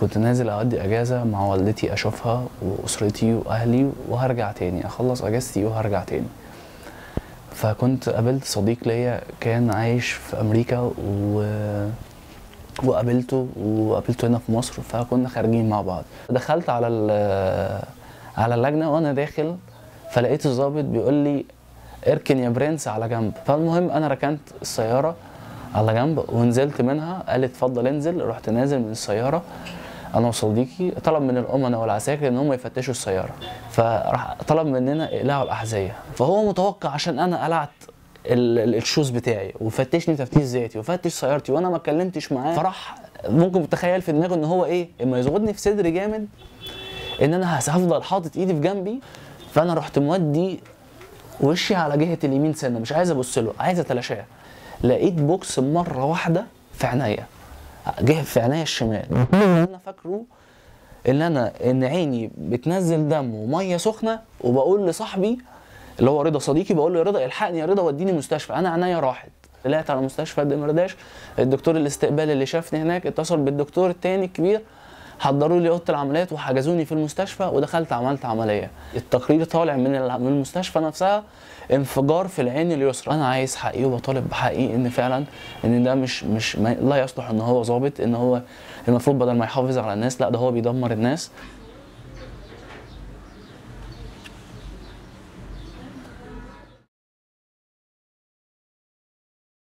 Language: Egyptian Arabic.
كنت نازل اقضي اجازه مع والدتي اشوفها واسرتي واهلي وهرجع تاني اخلص اجازتي وهرجع تاني فكنت قابلت صديق ليا كان عايش في امريكا و وقابلته وقابلته هنا في مصر فكنا خارجين مع بعض دخلت على ال- على اللجنه وانا داخل فلقيت الضابط بيقول لي اركن يا برنس على جنب فالمهم انا ركنت السياره على جنب ونزلت منها قال لي اتفضل انزل رحت نازل من السياره انا وصديقي طلب من الامناء والعساكر ان هم يفتشوا السياره فراح طلب مننا اقلاع الاحذيه فهو متوقع عشان انا قلعت ال- ال- الشوز بتاعي وفتشني تفتيش ذاتي وفتش سيارتي وانا ما اتكلمتش معاه فراح ممكن متخيل في دماغه ان هو ايه اما يزغدني في صدري جامد ان انا هس- هفضل حاطط ايدي في جنبي فانا رحت مودي وشي على جهه اليمين سنه مش عايز ابص له عايز اتلاشاه لقيت بوكس مره واحده في عينيا جه في عينيا الشمال انا فاكره ان انا ان عيني بتنزل دم وميه سخنه وبقول لصاحبي اللي هو رضا صديقي بقول له يا رضا الحقني يا رضا وديني مستشفى انا عينيا راحت طلعت على مستشفى دمرداش الدكتور الاستقبال اللي شافني هناك اتصل بالدكتور التاني الكبير حضروا لي اوضه العمليات وحجزوني في المستشفى ودخلت عملت عمليه التقرير طالع من ال- من المستشفى نفسها انفجار في العين اليسرى انا عايز حقي وبطالب بحقي ان فعلا ان ده مش مش ما لا يصلح ان هو ظابط ان هو المفروض بدل ما يحافظ على الناس لا ده هو بيدمر الناس